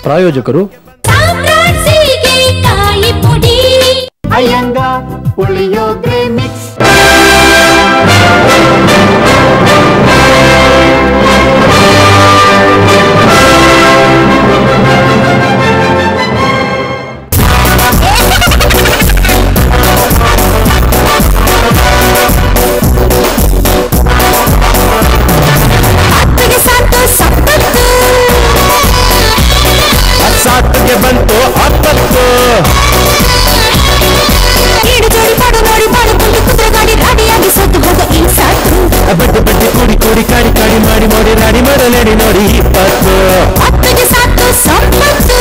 ಪ್ರಾಯೋಜಕರು ಸಾಮ್ರಾಜ್ಸಿಗೆ ಕಾಯಿ ಪುಡಿ ಅಯ್ಯಂಗ ಪುಳಿಯೋಗ್ರೆ ಮಿಕ್ಸ್ ಹತ್ತಿಗೆ ಸಾಕು ಸಪ್ಪತ್ತು ಸಾತಿಗೆ ಬಂತು ಹತ್ತತ್ತು ಈಡು ಜೋಡಿ ಪಾಡು ನೋಡಿ ಬಾಳು ಕುಂದು ಕುದುರೆ ಗಾಡಿ ರಾಡಿಯಾಗಿ ಸದ್ದು ಹೋಗೋ ಈ ಸಾಕು ಬಡ್ಡಿ ಬಡ್ಡಿ ಕೂಡಿ ಕೂಡಿ ಕಾಡಿ ಕಾಡಿ ಮಾಡಿ ಮಾಡಿ ರಾಡಿ ಮಾಡಲೇಡಿ ನೋಡಿ ಇಪ್ಪತ್ತು ಹತ್ತಿಗೆ ಸಾಕು ಸಂಪತ್ತು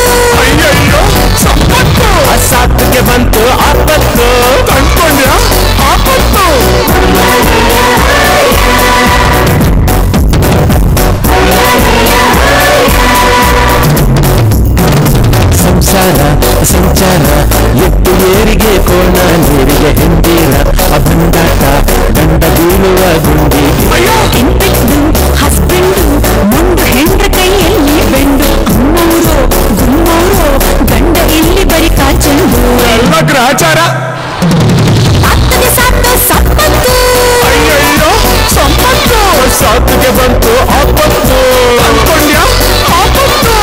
ಸಾತಿಗೆ ಬಂತು ಹತ್ತತ್ತು ಕಂಡ್ಕೊಂಡ್ಯ ಆಪತ್ತು ಸಂಸಾರ ಸಂಚಾರ ಎತ್ತು ಏರಿಗೆ ಕೋಣ ನೀರಿಗೆ ಹಿಂದಿರ ಅಭಂಡಾಟ ದಂಡ ಬೀಳುವ ಗುಂಡಿಗೆ ಕೆಂಪಿದ್ದು ಹಸ್ಬೆಂಡು ಮುಂಡು ಹೆಂಡ್ರ ಕೈಯಲ್ಲಿ ಬೆಂಡು ಅಮ್ಮವರು ಗುಮ್ಮವರು ಗಂಡ ಇಲ್ಲಿ ಬರಿ ಕಾಚಂಡು ಎಲ್ಲ ಗ್ರಹಚಾರ ಹತ್ತಿಗೆ ಸಾಕು ಸಂಪತ್ತು ಅಯ್ಯಯ್ಯೋ ಸಂಪತ್ತು ಸಾತಿಗೆ ಬಂತು ಆಪತ್ತು ಅನ್ಕೊಂಡ್ಯ ಆಪತ್ತು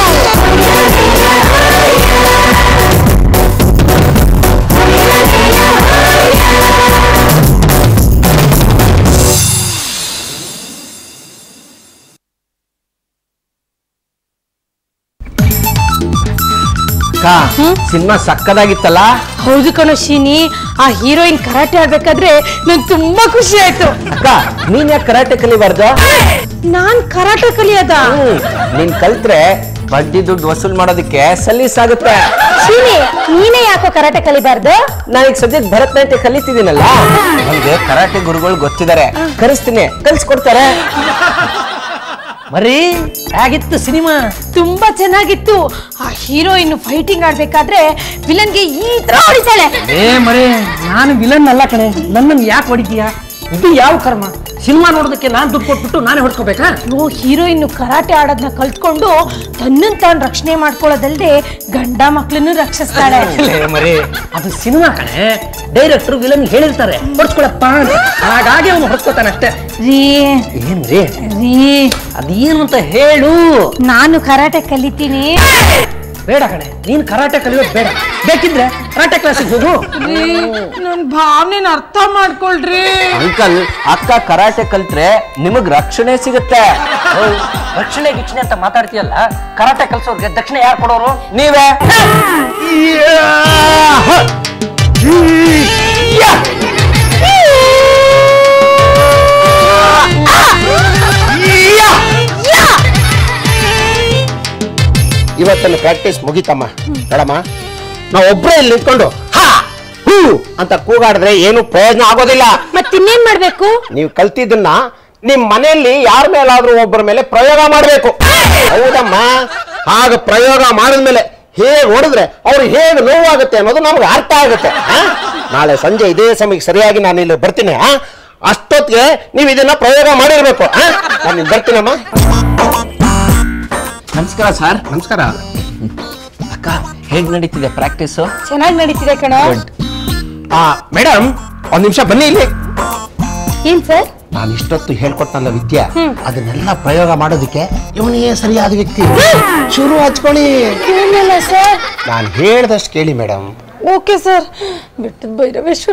ಸಿನಿಮಾ ಸಕ್ಕದಾಗಿತ್ತಲ್ಲ ಹೌದು ಕಣೋ ಶೀನಿ ಆ ಹೀರೋಯಿನ್ ಕರಾಟೆ ಆಡ್ಬೇಕಾದ್ರೆ ನಂಗೆ ತುಂಬಾ ಖುಷಿ ಆಯ್ತು ಅಕ್ಕ ನೀನ್ ಯಾಕೆ ಕರಾಟೆ ಕಲಿಬಾರ್ದು ನಾನ್ ಕರಾಟೆ ಕಲಿಯೋದ ಹ್ಮ್, ನೀನ್ ಕಲ್ತ್ರೆ ಬಡ್ಡಿ ದುಡ್ಡು ವಸೂಲ್ ಮಾಡೋದಕ್ಕೆ ಸಲೀಸಾಗುತ್ತೆ ಶೀನಿ ನೀನೇ ಯಾಕೋ ಕರಾಟೆ ಕಲಿಬಾರ್ದು ನಾನೀಗ ಸದ್ಯಕ್ಕೆ ಭರತನಾಟ್ಯ ಕಲಿತಿದ್ದೀನಲ್ಲ ನಮ್ಗೆ ಕರಾಟೆ ಗುರುಗಳು ಗೊತ್ತಿದ್ದಾರೆ ಕರೆಸ್ತೀನಿ ಕಲ್ಸ್ಕೊಡ್ತಾರೆ ಮರಿ ಹೇಗಿತ್ತು ಸಿನಿಮಾ ತುಂಬಾ ಚೆನ್ನಾಗಿತ್ತು ಆ ಹೀರೋಯಿನ್ ಫೈಟಿಂಗ್ ಆಡ್ಬೇಕಾದ್ರೆ ವಿಲನ್ಗೆ ಈ ತರ ಹೊಡಿತಾಳೆ ಏ ಮರಿ ನಾನು ವಿಲನ್ ಅಲ್ಲ ಕಣೆ ನನ್ನನ್ನು ಯಾಕೆ ಹೊಡಿತೀಯ ಇದು ಯಾವ ಕರ್ಮ ಸಿನಿಮಾ ನೋಡೋದಕ್ಕೆ ನಾನು ದುಡ್ಡು ಕೊಟ್ಬಿಟ್ಟು ನಾನೇ ಹೊಡ್ಕೋಬೇಕಾ ಅಯ್ಯೋ ಹೀರೋಯಿನ್ ಕರಾಟೆ ಆಡೋದನ್ನ ಕಲ್ತ್ಕೊಂಡು ತನ್ನನ್ ತಾನು ರಕ್ಷಣೆ ಮಾಡ್ಕೊಳ್ಳೋದಲ್ದೆ ಗಂಡ ಮಕ್ಳನ್ನು ರಕ್ಷಿಸ್ತಾಳೆ ಏ ಮರಿ ಅದು ಸಿನಿಮಾ ಕಣೆ ಡೈರೆಕ್ಟರ್ ವಿಲನ್ ಹೇಳಿರ್ತಾರೆ ಹೊಡ್ಸ್ಕೊಳಪ್ಪ ಅಂತ ಹಾಗಾಗಿ ಅವನು ಹೊಡ್ಸ್ಕೊತಾನೆ ಅಷ್ಟೇ ರೀ ಏನ್ ರೀ ರೀ ಅದೇನು ಅಂತ ಹೇಳು ನಾನು ಕರಾಟೆ ಕಲಿತೀನಿ ಬೇಡ ಕಣೆ ನೀನ್ ಕರಾಟೆ ಕಲಿಯೋದು ಬೇಡ ಬೇಕಿದ್ರೆ ಕರಾಟೆ ಕ್ಲಾಸಿಗೆ ಹೋಗು ನನ್ ಭಾವನೆನ ಅರ್ಥ ಮಾಡ್ಕೊಳ್ರಿ ಅಂಕಲ್ ಅಕ್ಕ ಕರಾಟೆ ಕಲ್ತ್ರೆ ನಿಮಗ್ ರಕ್ಷಣೆ ಸಿಗುತ್ತೆ ಓಯ್, ರಕ್ಷಣೆ ಗಿಕ್ಷಣೆ ಅಂತ ಮಾತಾಡ್ತೀಯಲ್ಲ ಕರಾಟೆ ಕಲ್ಸೋರ್ಗೆ ದಕ್ಷಿಣ ಯಾರು ಕೊಡೋರು ನೀವೇ ಇವತ್ತಿನ ಪ್ರಾಕ್ಟೀಸ್ ಮುಗಿತಮ್ಮ ಮೇಡಮ್ಮ ನಾವು ಒಬ್ಬರೇ ಇಲ್ಲಿ ನಿಂತ್ಕೊಂಡು ಹಾ ಹೂ ಅಂತ ಕೂಗಾಡಿದ್ರೆ ಏನು ಪ್ರಯೋಜನ ಆಗೋದಿಲ್ಲ ಮತ್ತಿನ್ನೇನ್ ಮಾಡ್ಬೇಕು ನೀವು ಕಲ್ತಿದ್ದನ್ನ ನಿಮ್ ಮನೆಯಲ್ಲಿ ಯಾರ ಮೇಲಾದ್ರೂ ಒಬ್ಬರ ಮೇಲೆ ಪ್ರಯೋಗ ಮಾಡಬೇಕು ಹೌದಮ್ಮ ಆಗ ಪ್ರಯೋಗ ಮಾಡಿದ್ಮೇಲೆ ಹೇಗೆ ಹೊಡೆದ್ರೆ ಅವ್ರು ಹೇಗೆ ನೋವಾಗುತ್ತೆ ಅನ್ನೋದು ನಮ್ಗೆ ಅರ್ಥ ಆಗುತ್ತೆ ಆ? ನಾಳೆ ಸಂಜೆ ಇದೇ ಸಮಯಕ್ಕೆ ಸರಿಯಾಗಿ ನಾನು ಇಲ್ಲಿ ಬರ್ತೀನಿ ಆ? ಅಷ್ಟೊತ್ತಿಗೆ ನೀವು ಇದನ್ನ ಪ್ರಯೋಗ ಮಾಡಿರ್ಬೇಕು ಆ? ನಾನು ಇಲ್ಲಿ ಬರ್ತೀನಮ್ಮ ನಮಸ್ಕಾರ ಸರ್ ನಮಸ್ಕಾರ ಅಕ್ಕ ಹೇಗ್ ನಡೀತಿದೆ ಪ್ರಾಕ್ಟೀಸು ಚೆನ್ನಾಗಿ ನಡೀತಿದೆ ಕಣ ಮೇಡಮ್ ಒಂದ್ ನಿಮಿಷ ಬನ್ನಿ ಇಲ್ಲಿ ಏನ್ ಸರ್ ನಾನು ಇಷ್ಟೊತ್ತು ಹೇಳ್ಕೊಟ್ಟನಲ್ಲ ವಿದ್ಯೆ ಅದನ್ನೆಲ್ಲ ಪ್ರಯೋಗ ಮಾಡೋದಕ್ಕೆ ಇವನೇ ಸರಿಯಾದ ವ್ಯಕ್ತಿ ಶುರು ಹಚ್ಕೊಳ್ಳಿ ಏನಿಲ್ಲ ಸರ್ ನಾನು ಹೇಳ್ದಷ್ಟು ಕೇಳಿ ಮೇಡಮ್ ಓಕೆ ಸರ್ ಬಿಟ್ಟದ Bhairaveshwara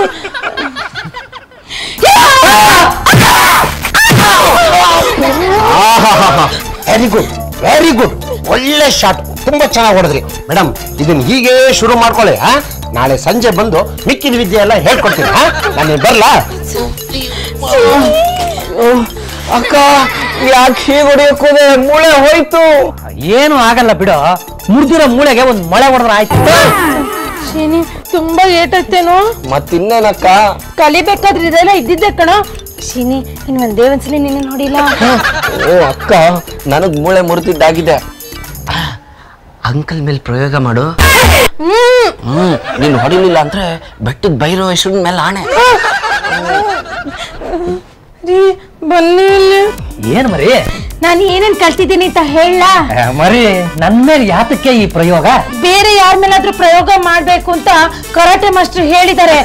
very good very good ಒಳ್ಳೆ ಶಾಟ್ ತುಂಬಾ ಚೆನ್ನಾಗಿ ಹೊಡೆದ್ರಿ ಮೇಡಮ್ ಇದನ್ನ ಹೀಗೆ ಶುರು ಮಾಡ್ಕೊಳ್ಳಿ ಆ? ನಾಳೆ ಸಂಜೆ ಬಂದು ಮಿಕ್ಕಿದ ವಿದ್ಯೆ ಎಲ್ಲ ಹೇಳ್ಕೊಡ್ತೀನಿ ಆ? ನಾನು ಬರ್ಲಾ ಅಕ್ಕ ಯಾಕೆ ಹೀಗೆ ಹೊಡೆಯೋಕೋದೆ ಮೂಳೆ ಹೋಯ್ತು ಏನು ಆಗಲ್ಲ ಬಿಡು ಮುರಿದಿರೋ ಮೂಳೆಗೆ ಒಂದ್ ಮಳೆ ಹೊಡೆದ್ರೆ ಆಯ್ತು ಶೀನಿ ತುಂಬಾ ಏಟೈತೇನೋ ಮತ್ತಿನ್ನೇನಕ್ಕ ಕಲಿಬೇಕಾದ್ರೆ ಇದೆಲ್ಲ ಇದ್ದಿದ್ದೆ ಕಣ ಶೀನಿ ಇನ್ ಒಂದೇ ಒಂದ್ಸಲಿ ನಿನ್ನ ನೋಡಿಲ್ಲ ಓ ಅಕ್ಕ ನನಗ್ ಮೂಳೆ ಮುರಿದಿದ್ದಾಗಿದೆ ಅಂಕಲ್ ಮೇಲೆ ಪ್ರಯೋಗ ಮಾಡು ಹ್ಮ್ ನೀನು ಹೊಡಿಲಿಲ್ಲ ಅಂದ್ರೆ ಬೆಟ್ಟದ ಭೈರವೇಶ್ವರನ ಮೇಲೆ ಆಣೆ ರೀ ಬನ್ನಿ ಇಲ್ಲಿ ಏನ್ ಮರಿ ನಾನು ಏನೇನ್ ಕಲ್ತಿದ್ದೀನಿ ಅಂತ ಹೇಳ ಮರಿ ನನ್ ಮೇಲೆ ಯಾತಕ್ಕೆ ಈ ಪ್ರಯೋಗ ಬೇರೆ ಯಾರ ಮೇಲಾದ್ರೂ ಪ್ರಯೋಗ ಮಾಡ್ಬೇಕು ಅಂತ ಕರಾಟೆ ಮಾಸ್ಟರ್ ಹೇಳಿದ್ದಾರೆ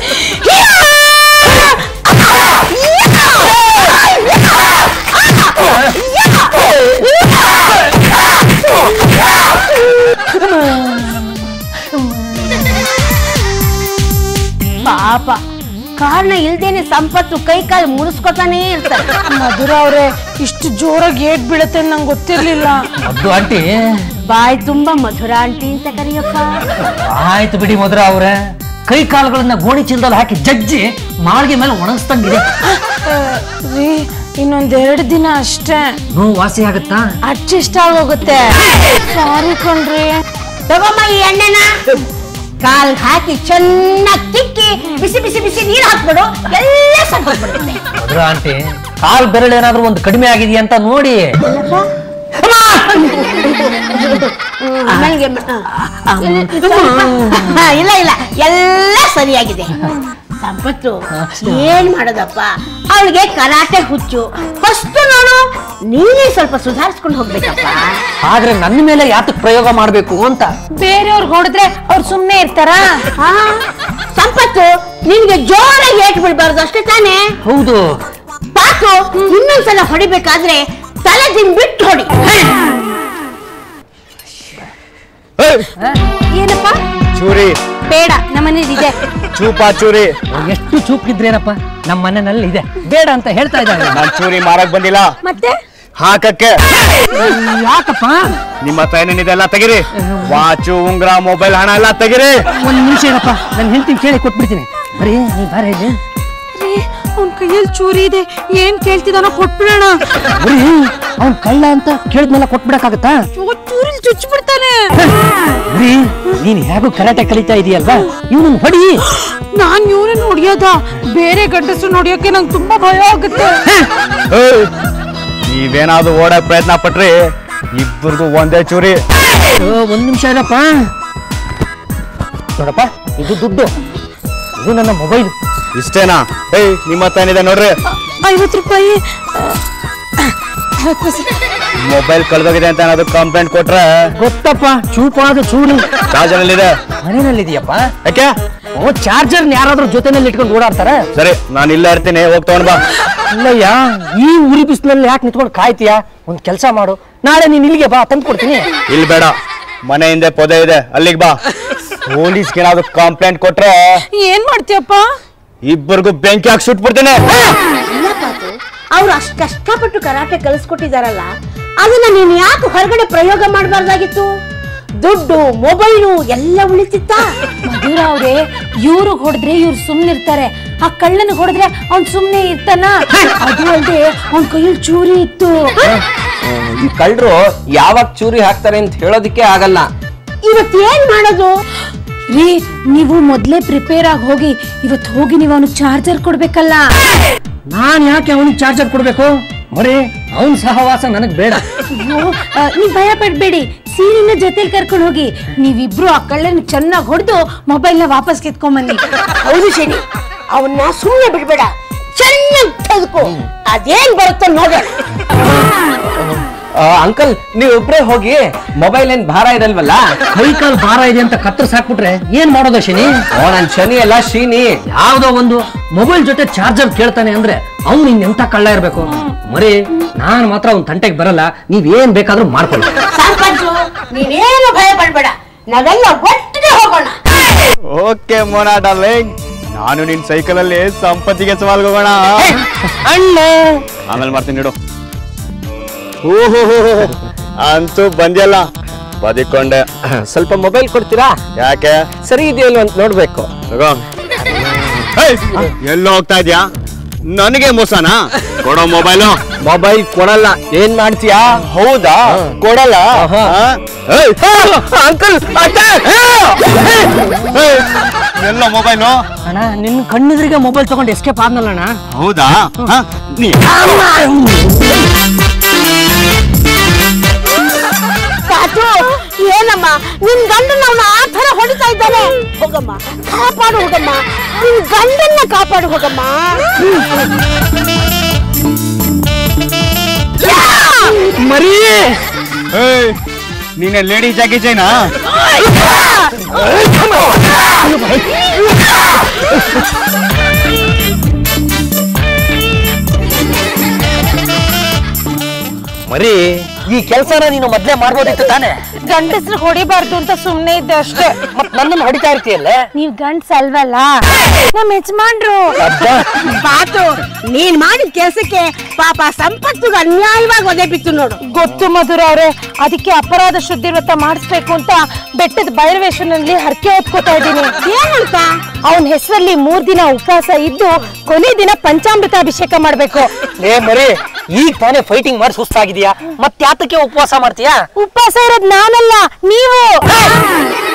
ಪಾಪ ಕಾರಣ ಇಲ್ದೇನೆ ಸಂಪತ್ತು ಕೈ ಕಾಲು ಮುಡಿಸ್ಕೊತಾನೇ ಇರ್ತಾರೆ ಮಧುರ ಅವ್ರೆ ಇಷ್ಟು ಜೋರಾಗಿ ಏಟ್ ಬೀಳುತ್ತೆ ನಂಗೆ ಗೊತ್ತಿರ್ಲಿಲ್ಲ ಅದು ಆಂಟಿ ಬಾಯ್ ತುಂಬಾ ಮಧುರ ಆಂಟಿ ಅಂತ ಕರಿಯಪ್ಪ ಆಯ್ತು ಬಿಡಿ ಮಧುರ ಅವ್ರೆ ಕೈ ಕಾಲುಗಳನ್ನ ಗೋಣಿ ಚೀಲದಲ್ಲಿ ಹಾಕಿ ಜಜ್ಜಿ ಮಾಳಿಗೆ ಮೇಲೆ ಒಣಗಿಸ್ದಂಗಿದೆ ಆ, ರೀ ಇನ್ನೊಂದೆರಡು ದಿನ ಅಷ್ಟೇ ನೋವು ವಾಸಿ ಆಗುತ್ತಾ ಅಡ್ಜಸ್ಟ್ ಆಗೋಗುತ್ತೆ ಸಾರಿ ಕಣ್ರಿ ತಗೊಮ್ಮ ಈ ಎಣ್ಣೆನ ಕಾಲ್ ಹಾಕಿ ಚೆನ್ನಾಗಿ ತಿಕ್ಕಿ ಬಿಸಿ ಬಿಸಿ ಬಿಸಿ ನೀರು ಹಾಕ್ಬಿಡು ಎಲ್ಲ ಸತ್ತೋಗ್ಬಿಡುತ್ತೆ ಮಧುರ ಆಂಟಿ ಕಾಲ್ ಬೆರಳು ಏನಾದ್ರೂ ಒಂದು ಕಡಿಮೆ ಆಗಿದೆಯಾ ಅಂತ ನೋಡಿ ನನಗೆ ಇಲ್ಲ ಇಲ್ಲ ಎಲ್ಲ ಸರಿಯಾಗಿದೆ ಸಂಪತ್ತು ಏನ್ ಮಾಡೋದಪ್ಪ ಅವಳಿಗೆ ಕರಾಟೆ ಹುಚ್ಚು ಫಸ್ಟ್ ನೋಡು ನೀನೇ ಸ್ವಲ್ಪ ಸುಧಾರಿಸ್ಕೊಂಡು ಹೋಗ್ಬೇಕಪ್ಪ ಆದ್ರೆ ನನ್ನ ಮೇಲೆ ಯಾತಕ್ ಪ್ರಯೋಗ ಮಾಡ್ಬೇಕು ಅಂತ ಬೇರೆಯವ್ರಿಗೆ ಹೊಡೆದ್ರೆ ಅವ್ರು ಸುಮ್ಮನೆ ಇರ್ತಾರಾ ಹಾ ಸಂಪತ್ತು ನಿನ್ಗೆ ಜೋರಾಗಿ ಏಟ್ ಬಿಡ್ಬಾರ್ದು ಅಷ್ಟೇ ತಾನೇ ಹೌದು ಪಾಕು ಇನ್ನೊಂದ್ಸಲ ಹೊಡಿಬೇಕಾದ್ರೆ ತಲೆ ದಿನ್ ಬಿಟ್ಟು ಹೊಡಿ ಏನಪ್ಪ ಚೂರಿ ಬೇಡ ನಮ್ಮನೇಲಿ ಇದೆ ಚೂಪಾ ಚೂರಿ ಎಷ್ಟು ಚೂಪಿದ್ರೇನಪ್ಪ ನಮ್ಮ ಮನೆಯಲ್ಲಿ ಇದೆ ಬೇಡ ಅಂತ ಹೇಳ್ತಾ ಇದ್ದಾರೆ ನಾನ್ ಚೂರಿ ಮಾರಕ್ ಬಂದಿಲ್ಲ ಮತ್ತೆ ಹಾಕಕ್ಕೆ ಯಾಕಪ್ಪ ನಿಮ್ಮ ಹತ್ರ ಏನೇನಿದೆಲ್ಲ ತೆಗಿರಿ ವಾಚು ಉಂಗ್ರ ಮೊಬೈಲ್ ಹಣ ಎಲ್ಲ ತೆಗಿರಿ ಒಂದ್ ನಿಮಿಷ ಏನಪ್ಪ ನನ್ನ ಹೆಂಡತಿ ಕೇಳಿ ಕೊಟ್ಬಿಡ್ತೀನಿ ಬರೀ ನೀ ಬಾರ ಇಲ್ಲಿ ಅವ್ನ ಕೈಯಲ್ಲಿ ಚೂರಿ ಇದೆ ಏನ್ ಕೇಳ್ತಿದಾನೋ ಕೊಟ್ಬಿಡೋಣ ಬರೀ ಅವ್ನ್ ಕಳ್ಳ ಅಂತ ಕೇಳಿದ್ನೆಲ್ಲ ಕೊಟ್ಬಿಡಕ್ಕಾಗತ್ತಾ ಚೂರಿಲ್ ಚುಚ್ಚಿಬಿಡ್ತಾನೆ ಬರೀ ನೀನ್ ಹೇಗೂ ಕರಾಟೆ ಕಲಿತಾ ಇದೀಯಲ್ವಾ ಇವನು ಹೊಡಿ ನಾನ್ ಇವ್ರನ್ನ ಹೊಡಿಯೋದ ಬೇರೆ ಗಂಡಸರು ನೋಡಿಯೋಕೆ ನಂಗೆ ತುಂಬಾ ಭಯ ಆಗುತ್ತೆ ಏಯ್! ನೀವೇನಾದ್ರೂ ಓಡಕ್ ಪ್ರಯತ್ನ ಪಟ್ರಿ ಇಬ್ಬರಿಗೂ ಒಂದೇ ಚೂರಿ ಓ, ಒಂದ್ ನಿಮಿಷ ಇರಪ್ಪ ನೋಡಪ್ಪ ಇದು ದುಡ್ಡು ಇದು ನನ್ನ ಮೊಬೈಲ್ ಇಷ್ಟೇನಾ ಏಯ್ ನಿಮ್ಮ ಹತ್ರ ಏನಿದೆ ನೋಡ್ರಿ ಐವತ್ತು ರೂಪಾಯಿ ಐವತ್ತು ಪೈಸೆ ಮೊಬೈಲ್ ಕಳ್ದೋಗಿದೆ ಅಂತ ಏನಾದ್ರು ಕಂಪ್ಲೇಂಟ್ ಕೊಟ್ರೆ ಗೊತ್ತಪ್ಪ ಚೂಪಾದ ಚೂರು ಚಾರ್ಜರ್ ಎಲ್ಲಿದೆ ಮನೆಯಲ್ಲಿ ಇದೆಯಪ್ಪ ಯಾಕೆ ಓ ಚಾರ್ಜರ್ ಯಾರಾದ್ರೂ ಜೊತೆನಲ್ಲಿ ಇಟ್ಕೊಂಡು ಓಡಾಡ್ತಾರ ಸರಿ ನಾನು ಇಲ್ಲೇ ಇರ್ತೀನಿ ಹೋಗಿ ತಗೊಂಡ್ ಬಾ ಅಲ್ಲಯ್ಯ ಈ ಉರಿ ಬಿಸಿಲಲ್ಲಿ ಯಾಕೆ ನಿಂತ್ಕೊಂಡು ಕಾಯ್ತೀಯಾ ಒಂದ್ ಕೆಲಸ ಮಾಡು ನಾಳೆ ನೀನ್ ಇಲ್ಲಿಗೆ ಬಾ ತಂದು ಕೊಡ್ತೀನಿ ಇಲ್ಲಿ ಬೇಡ ಮನೆ ಹಿಂದೆ ಪೊದೆ ಇದೆ ಅಲ್ಲಿಗೆ ಬಾ ಪೊಲೀಸ್ಗೆ ಏನಾದ್ರು ಕಂಪ್ಲೇಂಟ್ ಕೊಟ್ರೆ ಏನ್ ಮಾಡ್ತೀಯಪ್ಪ ಇಬ್ಬರಿಗೂ ಬೆಂಕಿ ಹಾಕಿ ಸುಟ್ಬಿಡ್ತೀನಿ ಅವ್ರು ಅಷ್ಟು ಕಷ್ಟಪಟ್ಟು ಕರಾಟೆ ಕಲಿಸ್ಕೊಟ್ಟಿದಾರಲ್ಲ ಅದನ್ನ ನೀನ್ ಯಾಕೆ ಹೊರಗಡೆ ಪ್ರಯೋಗ ಮಾಡಬಾರ್ದಾಗಿತ್ತು ದುಡ್ಡು ಮೊಬೈಲು ಎಲ್ಲ ಉಳಿತಿತ್ತ ಮಧುರ ಅವ್ರೆ ಇವ್ರಿಗೆ ಹೊಡೆದ್ರೆ ಇವ್ರು ಸುಮ್ನಿರ್ತಾರೆ ಆ ಕಳ್ಳನ ಹೊಡೆದ್ರೆ ಅವ್ನ್ ಸುಮ್ನೆ ಇರ್ತಾನ ಅದು ಅಲ್ದೆ ಅವ್ನ್ ಕೈಯಲ್ಲಿ ಚೂರಿ ಇತ್ತು ಈ ಕಳ್ಳರು ಯಾವಾಗ ಚೂರಿ ಹಾಕ್ತಾರೆ ಅಂತ ಹೇಳೋದಿಕ್ಕೆ ಆಗಲ್ಲ ಇವತ್ತು ಏನ್ ಮಾಡೋದು ರೀ ನೀವು ಮೊದ್ಲೇ ಪ್ರಿಪೇರ್ ಆಗಿ ಹೋಗಿ ಇವತ್ತು ಹೋಗಿ ನೀವು ಅವನಿಗೆ ಚಾರ್ಜರ್ ಕೊಡ್ಬೇಕಲ್ಲ ನಾನ್ ಯಾಕೆ ಅವನಿಗೆ ಚಾರ್ಜರ್ ಕೊಡ್ಬೇಕು ಮರಿ ಅವನ್ ಸಹವಾಸ ನನಗ್ ಬೇಡ ಅಯ್ಯೋ ಆ, ನೀವ್ ಭಯ ಪಡ್ಬೇಡಿ ಸೀರಿನ ಜೊತೆಲಿ ಕರ್ಕೊಂಡು ಹೋಗಿ ನೀವಿಬ್ರು ಆ ಕಳ್ಳನ ಚೆನ್ನಾಗಿ ಹೊಡೆದು ಮೊಬೈಲ್ನ ವಾಪಸ್ ಕಿತ್ಕೊಂಬನ್ನಿ ಹೌದು ಶನಿ ಅವನ್ನ ಸುಮ್ಮನೆ ಬಿಡ್ಬೇಡ ಚೆನ್ನಾಗಿ ತೆಗೆದುಕೋ ಅದೇನ್ ಬರುತ್ತೋ ನೋಡೋಣ ಅಂಕಲ್ ನೀವು ಒಬ್ರೇ ಹೋಗಿ ಮೊಬೈಲ್ ಏನ್ ಭಾರ ಇರಲ್ವಲ್ಲ ಕೈ ಕಾಲ್ ಭಾರ ಇದೆ ಅಂತ ಕತ್ತರ್ಸ್ ಹಾಕ್ಬಿಟ್ರೆ ಏನ್ ಮಾಡೋದು ಶನಿ ಓ ನನ್ ಶನಿ ಅಲ್ಲ ಶೀನಿ ಯಾವ್ದೋ ಒಂದು ಮೊಬೈಲ್ ಜೊತೆ ಚಾರ್ಜರ್ ಕೇಳ್ತಾನೆ ಅಂದ್ರೆ ಅವ್ನು ಇನ್ನೆಂತ ಕಳ್ಳ ಇರ್ಬೇಕು ಮರಿ ನಾನ್ ಮಾತ್ರ ಅವ್ನ್ ತಂಟೆಗೆ ಬರಲ್ಲ ನೀವ್ ಏನ್ ಬೇಕಾದ್ರೂ ಮಾಡ್ಕೊಳ್ಳಿ ಸರ್ಪಂಚು ನೀನೇನು ಭಯ ಪಡ್ಬೇಡ ನಾವೆಲ್ಲ ಒಟ್ಟಿಗೆ ಹೋಗೋಣ ಓಕೆ ಮೋನಾ ಡಾರ್ಲಿಂಗ್ ನಾನು ನಿನ್ ಸೈಕಲ್ ಅಲ್ಲಿ ಸಂಪತ್ತಿಗೆ ಸವಾಲ್ಗೆ ಹೋಗೋಣ ಅಣ್ಣ ಆಮೇಲೆ ಮಾಡ್ತೀನಿ ನೋಡು ಓಹೋ ಅಂತೂ ಬಂದ್ಯಲ್ಲ ಬದಿಕೊಂಡೆ ಸ್ವಲ್ಪ ಮೊಬೈಲ್ ಕೊಡ್ತೀರಾ ಯಾಕೆ ಸರಿ ಇದೆಯಲ್ಲ ಅಂತ ನೋಡ್ಬೇಕು ತಗೋ ಏಯ್, ಎಲ್ಲೋ ಹೋಗ್ತಾ ಇದ್ಯಾ ನನಗೆ ಮೋಸನಾ ಕೊಡೋ ಮೊಬೈಲು ಮೊಬೈಲ್ ಕೊಡಲ್ಲ ಏನ್ ಮಾಡ್ತೀಯಾ ಹೌದಾ ಕೊಡಲ್ಲ ಅಂಕಲ್ ಎಲ್ಲ ಮೊಬೈಲು ಅಣ್ಣ ನಿನ್ ಕಣ್ಣೆದುರಿಗೆ ಮೊಬೈಲ್ ತಗೊಂಡು ಎಸ್ಕೇಪ್ ಆದ್ನಲ್ಲ ಅಣ್ಣ ಹೌದಾ ಹ? ನೀ ಕಾತು ಏನಮ್ಮ ನಿನ್ ಗಂಡನ ಅವನ ಆ ತರ ಹೊಡಿತಾ ಇದ್ದಾನೆ ಹೋಗಮ್ಮ ಕಾಪಾಡು ಹೋಗಮ್ಮ ನಿನ್ ಗಂಡನ್ನ ಕಾಪಾಡು ಹೋಗಮ್ಮ ಯಾ! ಮರಿ ನೀನೆ ಲೇಡಿ ಜಾಗಿ ಜೈನಾ ಮರಿ ಈ ಕೆಲ್ಸನ ನೀನು ಮೊದ್ಲೇ ಮಾಡ್ಬೋದಿತ್ತು ತಾನೆ ಗಂಡಸ್ರು ಹೊಡಿಬಾರ್ದು ಅಂತ ಸುಮ್ನೆ ಇದ್ದೆ ಅಷ್ಟೇ ಮತ್ ನನ್ನನ್ನು ಹೊಡಿತಾ ಇರ್ತೀಯಲ್ಲ ನೀವ್ ಗಂಡ್ಸ್ ಅಲ್ವಲ್ಲ ನಮ್ ಯಜಮಾನ್ರು ಬಾತು ನೀನ್ ಮಾಡಿದ ಕೆಲ್ಸಕ್ಕೆ ಪಾಪ ಸಂಪತ್ತು ಅನ್ಯಾಯವಾಗಿ ಒದೆ ಬಿತ್ತು ನೋಡು ಗೊತ್ತು ಮಧುರ ಅವ್ರೆ ಅದಕ್ಕೆ ಅಪರಾಧ ಶುದ್ಧಿ ವ್ರತ ಮಾಡಿಸ್ಬೇಕು ಅಂತ ಬೆಟ್ಟದ ಬೈರವೇಶ್ವರನಲ್ಲಿ ಹರಕೆ ಹೊತ್ಕೋತಾ ಇದ್ದೀನಿ ಏನಂತ ಅವನ ಹೆಸರಲ್ಲಿ ಮೂರ್ ದಿನ ಉಪವಾಸ ಇದ್ದು ಕೊನೆ ದಿನ ಪಂಚಾಮೃತ ಅಭಿಷೇಕ ಮಾಡ್ಬೇಕು ಏ ಮರಿ ಈಗ ತಾನೇ ಫೈಟಿಂಗ್ ಮಾಡಿ ಸುಸ್ತಾಗಿದ್ಯಾ ಮತ್ ಯಾತಕ್ಕೆ ಉಪವಾಸ ಮಾಡ್ತೀಯಾ ಉಪವಾಸ ಇರೋದ್ ನಾನಲ್ಲ ನೀವು